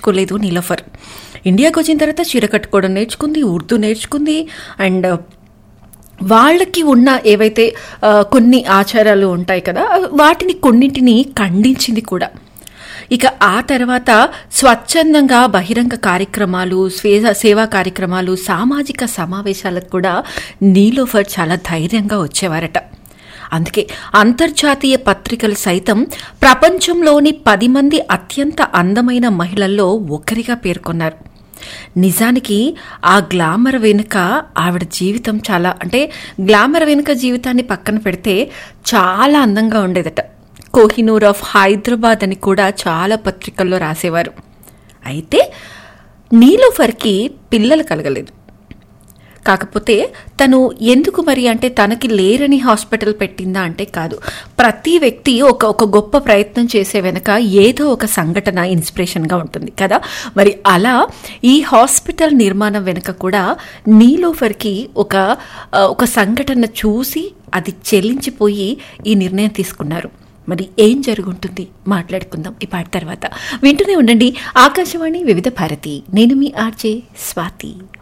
కట్టుకోలేదు నీలోఫర్ ఇండియాకి వచ్చిన తర్వాత చీర కట్టుకోవడం నేర్చుకుంది ఉర్దూ నేర్చుకుంది అండ్ వాళ్ళకి ఉన్న ఏవైతే ఆ, కొన్ని ఆచారాలు ఉంటాయి కదా వాటిని కొన్నింటిని ఖండించింది కూడా ఇక ఆ తర్వాత స్వచ్ఛందంగా బహిరంగ కార్యక్రమాలు స్వే- సేవా కార్యక్రమాలు సామాజిక సమావేశాలకు కూడా నీలోఫర్ చాలా ధైర్యంగా వచ్చేవారట అందుకే అంతర్జాతీయ పత్రికలు సైతం ప్రపంచంలోని పది మంది అత్యంత అందమైన మహిళల్లో ఒకరిగా పేర్కొన్నారు నిజానికి ఆ గ్లామర్ వెనుక ఆవిడ జీవితం చాలా అంటే గ్లామర్ వెనుక జీవితాన్ని పక్కన పెడితే చాలా అందంగా ఉండేదట కోహినూర్ ఆఫ్ హైదరాబాద్ అని కూడా చాలా పత్రికల్లో రాసేవారు అయితే నీలోఫర్కి పిల్లలు కలగలేదు కాకపోతే తను ఎందుకు మరి అంటే తనకి లేరని హాస్పిటల్ పెట్టిందా అంటే కాదు ప్రతి వ్యక్తి ఒక ఒక గొప్ప ప్రయత్నం చేసే వెనక ఏదో ఒక సంఘటన ఇన్స్పిరేషన్గా ఉంటుంది కదా మరి అలా ఈ హాస్పిటల్ నిర్మాణం వెనుక కూడా నీలోఫర్కి ఒక ఆ, ఒక సంఘటన చూసి అది చెల్లించిపోయి ఈ నిర్ణయం తీసుకున్నారు మరి ఏం జరుగుంటుంది మాట్లాడుకుందాం ఈ పాట తర్వాత వింటూనే ఉండండి ఆకాశవాణి వివిధ భారతి నేను మీ ఆర్జే స్వాతి